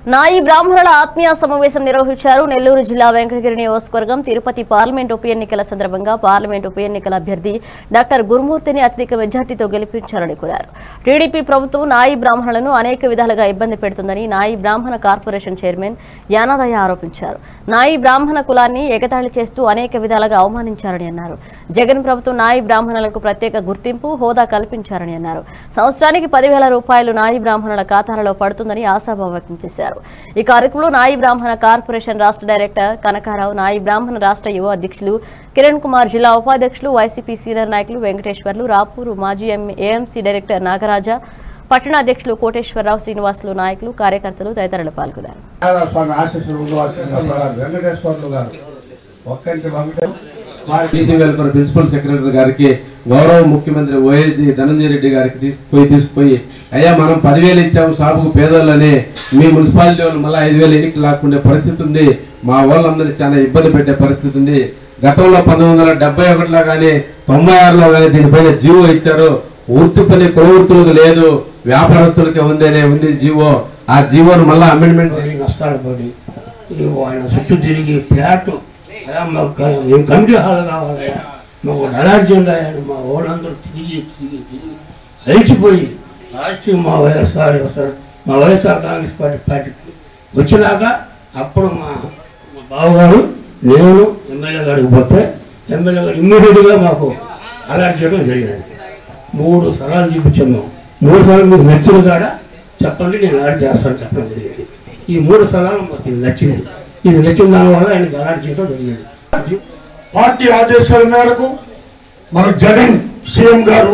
నాయి బ్రాహ్మణుల ఆత్మీయ సమావేశం నిర్వహించారు నెల్లూరు జిల్లా వెంకటగిరి నియోజకవర్గం తిరుపతి పార్లమెంట్ ఉప ఎన్నికల సందర్భంగా పార్లమెంట్ ఉప ఎన్నికల అభ్యర్థి డాక్టర్ గురుమూర్తిని అత్యధిక మెజార్టీతో గెలిపించాలని కోరారు టీడీపీ ప్రభుత్వం నాయి బ్రాహ్మణులను అనేక విధాలుగా ఇబ్బంది పెడుతుందని నాయి బ్రాహ్మణ కార్పొరేషన్ చైర్మన్ యానాదయ్య ఆరోపించారు నాయి బ్రాహ్మణ కులాన్ని ఎగతాళి చేస్తూ అనేక విధాలుగా అవమానించారని అన్నారు జగన్ ప్రభుత్వం నాయి బ్రాహ్మణులకు ప్రత్యేక గుర్తింపు హోదా కల్పించారని అన్నారు సంవత్సరానికి పదివేల రూపాయలు నాయి బ్రాహ్మణుల ఖాతాలలో పడుతుందని ఆశాభావం వ్యక్తం చేశారు ఈ కార్యక్రమంలో నాయి బ్రాహ్మణ కార్పొరేషన్ రాష్ట్ర డైరెక్టర్ కనకారావు నాయి బ్రాహ్మణ రాష్ట్ర యువ అధ్యక్షులు కిరణ్ కుమార్ జిల్లా ఉపాధ్యక్షులు వైసీపీ సీనియర్ నాయకులు వెంకటేశ్వర్లు రాపూరు మాజీ ఎం- ఏఎంసీ డైరెక్టర్ నాగరాజ పట్టణ అధ్యక్షులు కోటేశ్వరరావు శ్రీనివాసులు నాయకులు కార్యకర్తలు తదితరులు పాల్గొన్నారు స్వామి ఆశీస్సులు ఉండవలసిన వెంకటేశ్వర్లు గారు ఒక్కంటి వెంకట వారి బీసీ వెల్ఫేర్ ప్రిన్సిపల్ సెక్రటరీ గారికి గౌరవ ముఖ్యమంత్రి వైఎస్ ధనంజయ రెడ్డి గారికి తీసుకుపోయి తీసుకుపోయి అయ్యా మనం పదివేలు ఇచ్చాము సాపుకు పేదోళ్ళని మీ మున్సిపాలిటీ వాళ్ళు మళ్ళీ ఐదు వేలు ఎన్నిక లాక్కుండే పరిస్థితి ఉంది మా వాళ్ళందరినీ చాలా ఇబ్బంది పెట్టే పరిస్థితి ఉంది గతంలో పంతొమ్మిది వందల డెబ్బై ఒకటిలో కానీ తొంభై ఆరులో కానీ దీనిపైన జీవో ఇచ్చారు వృత్తి పని కులవృత్తులకు లేదు వ్యాపారస్తులకే ఉందనే ఉంది జీవో ఆ జీవోను మళ్ళీ అమెండ్మెంట్ పడి నష్టాలు పడి ఇగో ఆయన చుట్టూ తిరిగి ఫ్లాట్ అయ్యా మాకు క- ఏం కమిటీ హాల్ కావాలి మాకు అలర్జీ ఉన్నాయని మా వాళ్ళందరూ తిరిగి తిరిగి తిరిగి అలిచిపోయి లాస్ట్ మా వైఎస్ఆర్ వైఎస్ఆర్ మా వైఎస్ఆర్ కాంగ్రెస్ పార్టీ పార్టీకి వచ్చినాక అప్పుడు మా మా బావగారు నేను ఎమ్మెల్యే గారికి పోతే ఎమ్మెల్యే గారు ఇమ్మీడియట్గా మాకు అలర్ట్ చేయడం జరిగింది మూడు సరాలు చూపించాము మేము మూడు సార్లు మీకు నచ్చిన కాడ చెప్పండి నేను అలర్ట్ చేస్తాను చెప్పడం జరిగింది ఈ మూడు స్థలాలు మాకు ఇది నచ్చింది ఇది నచ్చిన దానివల్ల ఆయనకి అలర్ట్ చేయడం జరిగింది పార్టీ ఆదేశాల మేరకు మన జగన్ సీఎం గారు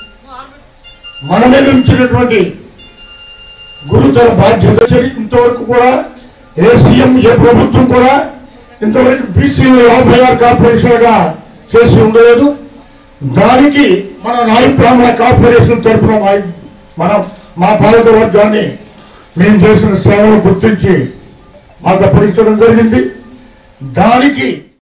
మన మీద ఉంచినటువంటి గురుతర బాధ్యత చరి- ఇంతవరకు కూడా ఏ సీఎం ఏ ప్రభుత్వం కూడా ఇంతవరకు బీసీ యాభై ఆరు కార్పొరేషన్గా చేసి ఉండలేదు దానికి మన నాయ బ్రాహ్మణ కార్పొరేషన్ తరఫున మా- మన మా పాలక వర్గాన్ని మేము చేసిన సేవలు గుర్తించి మాకు అప్పగించడం జరిగింది దానికి